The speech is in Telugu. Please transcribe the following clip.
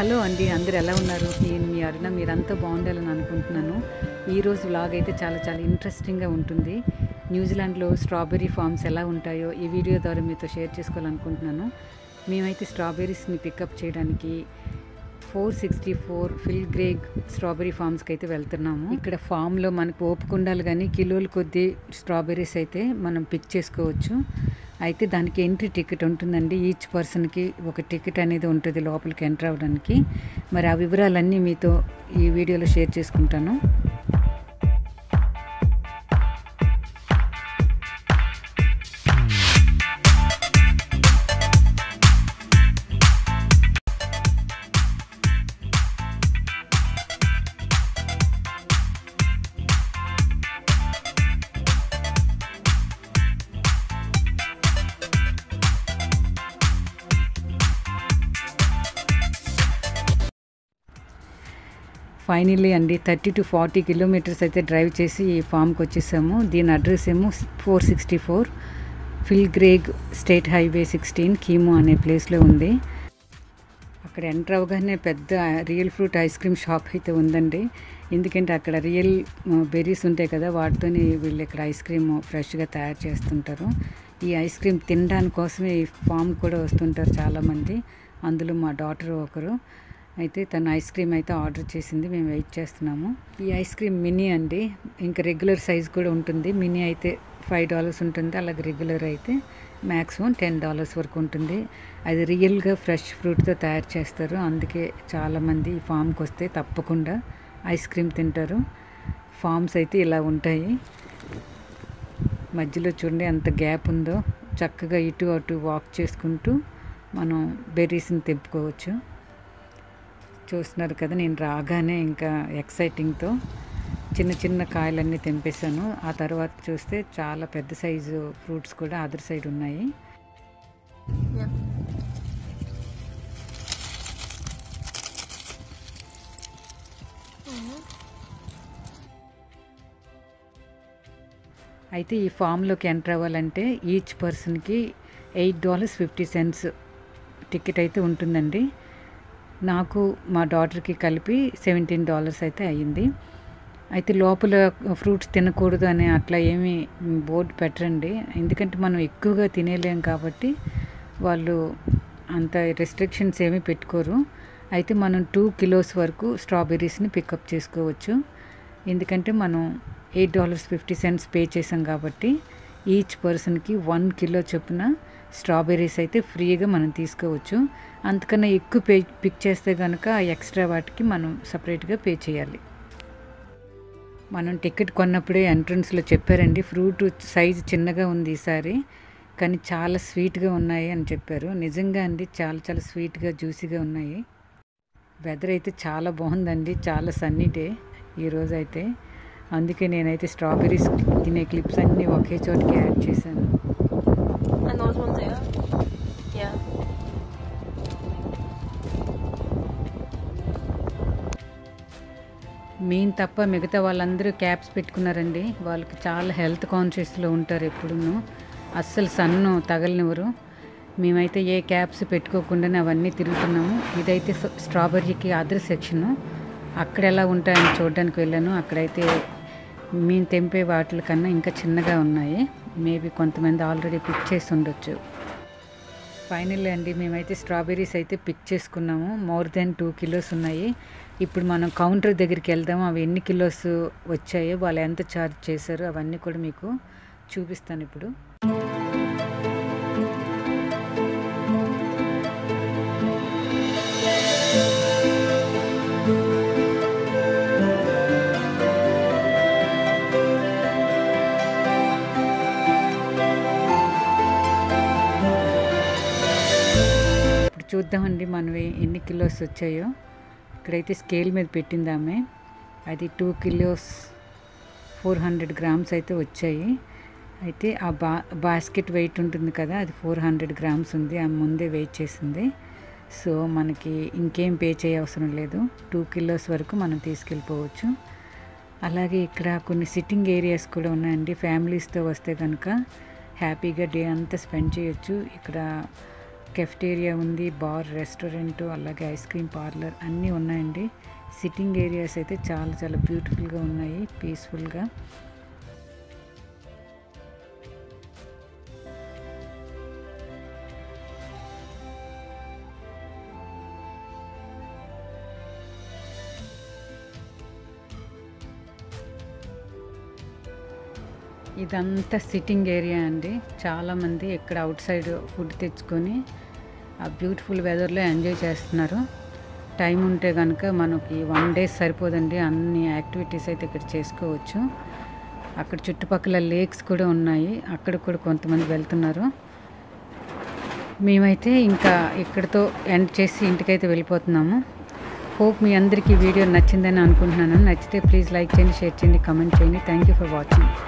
హలో అండి అందరు ఎలా ఉన్నారు నేను మీ అరుణ మీరంతా బాగుండాలని అనుకుంటున్నాను ఈరోజు వ్లాగ్ అయితే చాలా చాలా ఇంట్రెస్టింగ్గా ఉంటుంది న్యూజిలాండ్లో స్ట్రాబెర్రీ ఫార్మ్స్ ఎలా ఉంటాయో ఈ వీడియో ద్వారా మీతో షేర్ చేసుకోవాలనుకుంటున్నాను మేమైతే స్ట్రాబెర్రీస్ని పికప్ చేయడానికి four sixty four Phil Gregg strawberry ఫార్మ్స్కి అయితే వెళ్తున్నాము ఇక్కడ ఫామ్లో మనకు ఓపిక ఉండాలి కానీ కిలోల కొద్దీ స్ట్రాబెర్రీస్ అయితే మనం పిక్ చేసుకోవచ్చు అయితే దానికి ఎంట్రీ టికెట్ ఉంటుందండి ఈచ్ పర్సన్కి ఒక టికెట్ అనేది ఉంటుంది లోపలికి ఎంటర్ అవ్వడానికి మరి ఆ వివరాలన్నీ మీతో ఈ వీడియోలో షేర్ చేసుకుంటాను ఫైనల్లీ అండి థర్టీ టు ఫార్టీ కిలోమీటర్స్ అయితే డ్రైవ్ చేసి ఈ ఫామ్కి వచ్చేసాము దీని అడ్రస్ ఏమో four sixty four Phil Gregg state highway sixteen కీమో అనే ప్లేస్లో ఉంది అక్కడ ఎంటర్ అవగానే పెద్ద real fruit ice cream shop అయితే ఉందండి ఎందుకంటే అక్కడ రియల్ బెర్రీస్ ఉంటాయి కదా వాటితోని వీళ్ళు ఇక్కడ ఐస్ క్రీమ్ ఫ్రెష్గా తయారు చేస్తుంటారు ఈ ఐస్ క్రీమ్ తినడానికి కోసమే ఈ ఫామ్ కూడా వస్తుంటారు చాలామంది అందులో మా డాటర్ ఒకరు అయితే తను ఐస్ క్రీమ్ అయితే ఆర్డర్ చేసింది మేము వెయిట్ చేస్తున్నాము ఈ ఐస్ క్రీమ్ మినీ అండి ఇంకా రెగ్యులర్ సైజ్ కూడా ఉంటుంది మినీ అయితే ఫైవ్ డాలర్స్ ఉంటుంది అలాగే రెగ్యులర్ అయితే మ్యాక్సిమం టెన్ డాలర్స్ వరకు ఉంటుంది అది రియల్గా ఫ్రెష్ ఫ్రూట్తో తయారు చేస్తారు అందుకే చాలామంది ఈ ఫామ్కి వస్తే తప్పకుండా ఐస్ క్రీమ్ తింటారు ఫామ్స్ అయితే ఇలా ఉంటాయి మధ్యలో చూడండి ఎంత గ్యాప్ ఉందో చక్కగా ఇటు అటు వాక్ చేసుకుంటూ మనం బెర్రీస్ని తెంపుకోవచ్చు చూస్తున్నారు కదా నేను రాగానే ఇంకా ఎక్సైటింగ్తో చిన్న చిన్న కాయలన్నీ తెంపేశాను ఆ తర్వాత చూస్తే చాలా పెద్ద సైజు ఫ్రూట్స్ కూడా అదర్ సైడ్ ఉన్నాయి Yeah. అయితే ఈ ఫామ్లోకి ఎంటర్ అవ్వాలంటే ఈచ్ పర్సన్కి eight dollars fifty cents ticket అయితే ఉంటుందండి నాకు మా డాటర్కి కలిపి సెవెంటీన్ డాలర్స్ అయితే అయ్యింది అయితే లోపల ఫ్రూట్స్ తినకూడదు అని అట్లా ఏమీ బోర్డు పెట్టరండి ఎందుకంటే మనం ఎక్కువగా తినేలేం కాబట్టి వాళ్ళు అంత రెస్ట్రిక్షన్స్ ఏమీ పెట్టుకోరు అయితే మనం టూ కిలోస్ వరకు స్ట్రాబెర్రీస్ని పికప్ చేసుకోవచ్చు ఎందుకంటే మనం eight dollars fifty cents pay చేసాం కాబట్టి ఈచ్ పర్సన్కి వన్ కిలో చొప్పున స్ట్రాబెర్రీస్ అయితే ఫ్రీగా మనం తీసుకోవచ్చు అంతకన్నా ఎక్కువ పే పిక్ చేస్తే కనుక ఎక్స్ట్రా వాటికి మనం సపరేట్గా పే చేయాలి మనం టికెట్ కొన్నప్పుడే ఎంట్రన్స్లో చెప్పారండి ఫ్రూట్ సైజు చిన్నగా ఉంది ఈసారి కానీ చాలా స్వీట్గా ఉన్నాయి అని చెప్పారు నిజంగా అండి చాలా చాలా స్వీట్గా జ్యూసీగా ఉన్నాయి వెదర్ అయితే చాలా బాగుందండి చాలా సన్నీ డే ఈరోజు అయితే అందుకే నేనైతే స్ట్రాబెర్రీస్ తినే క్లిప్స్ అన్నీ ఒకే చోటికి యాడ్ చేశాను And those ones there? Yeah. Main తప్ప మిగతా వాళ్ళందరూ క్యాప్స్ పెట్టుకున్నారండి వాళ్ళకి చాలా హెల్త్ కాన్షియస్లో ఉంటారు ఎప్పుడును అస్సలు సన్ను తగలనివ్వరు మేమైతే ఏ క్యాప్స్ పెట్టుకోకుండానే అవన్నీ తిరుగుతున్నాము ఇదైతే స- స్ట్రాబెర్రీకి అదర్ సెక్షను అక్కడ ఎలా ఉంటాయని చూడడానికి వెళ్ళాను అక్కడైతే మేము తెంపే వాటి కన్నా ఇంకా చిన్నగా ఉన్నాయి మేబీ కొంతమంది ఆల్రెడీ పిక్ చేసి ఉండొచ్చు ఫైనల్ అండి మేమైతే స్ట్రాబెర్రీస్ అయితే పిక్ చేసుకున్నాము మోర్ దెన్ టూ కిలోస్ ఉన్నాయి ఇప్పుడు మనం కౌంటర్ దగ్గరికి వెళ్దాము అవి ఎన్ని కిలోస్ వచ్చాయో వాళ్ళు ఎంత ఛార్జ్ చేశారో అవన్నీ కూడా మీకు చూపిస్తాను ఇప్పుడు ఇప్పుడు చూద్దామండి మనవి ఎన్ని కిలోస్ వచ్చాయో ఇక్కడైతే స్కేల్ మీద పెట్టింది ఆమె అది two kilos four hundred grams అయితే వచ్చాయి అయితే ఆ బా బాస్కెట్ వెయిట్ ఉంటుంది కదా అది ఫోర్ హండ్రెడ్ గ్రామ్స్ ఉంది ఆమె ముందే వెయిట్ చేసింది సో మనకి ఇంకేం పే చేయ అవసరం లేదు టూ కిలోస్ వరకు మనం తీసుకెళ్ళిపోవచ్చు అలాగే ఇక్కడ కొన్ని సిట్టింగ్ ఏరియాస్ కూడా ఉన్నాయండి ఫ్యామిలీస్తో వస్తే కనుక హ్యాపీగా డే అంతా స్పెండ్ చేయొచ్చు ఇక్కడ కెఫ్టేరియా ఉంది బార్ రెస్టారెంట్ అలాగే ఐస్ క్రీమ్ పార్లర్ అన్నీ ఉన్నాయండి సిట్టింగ్ ఏరియాస్ అయితే చాలా చాలా బ్యూటిఫుల్గా ఉన్నాయి పీస్ఫుల్గా ఇదంతా సిట్టింగ్ ఏరియా అండి చాలామంది ఇక్కడ అవుట్ సైడ్ ఫుడ్ తెచ్చుకొని ఆ బ్యూటిఫుల్ వెదర్లో ఎంజాయ్ చేస్తున్నారు టైం ఉంటే కనుక మనకి వన్ డే సరిపోదండి అన్ని యాక్టివిటీస్ అయితే ఇక్కడ చేసుకోవచ్చు అక్కడ చుట్టుపక్కల లేక్స్ కూడా ఉన్నాయి అక్కడ కూడా కొంతమంది వెళ్తున్నారు మేమైతే ఇంకా ఇక్కడితో ఎండ్ చేసి ఇంటికైతే వెళ్ళిపోతున్నాము హోప్ మీ అందరికీ వీడియో నచ్చిందని అనుకుంటున్నాను నచ్చితే ప్లీజ్ లైక్ చేయండి షేర్ చేయండి కమెంట్ చేయండి థ్యాంక్ యూ ఫర్ వాచింగ్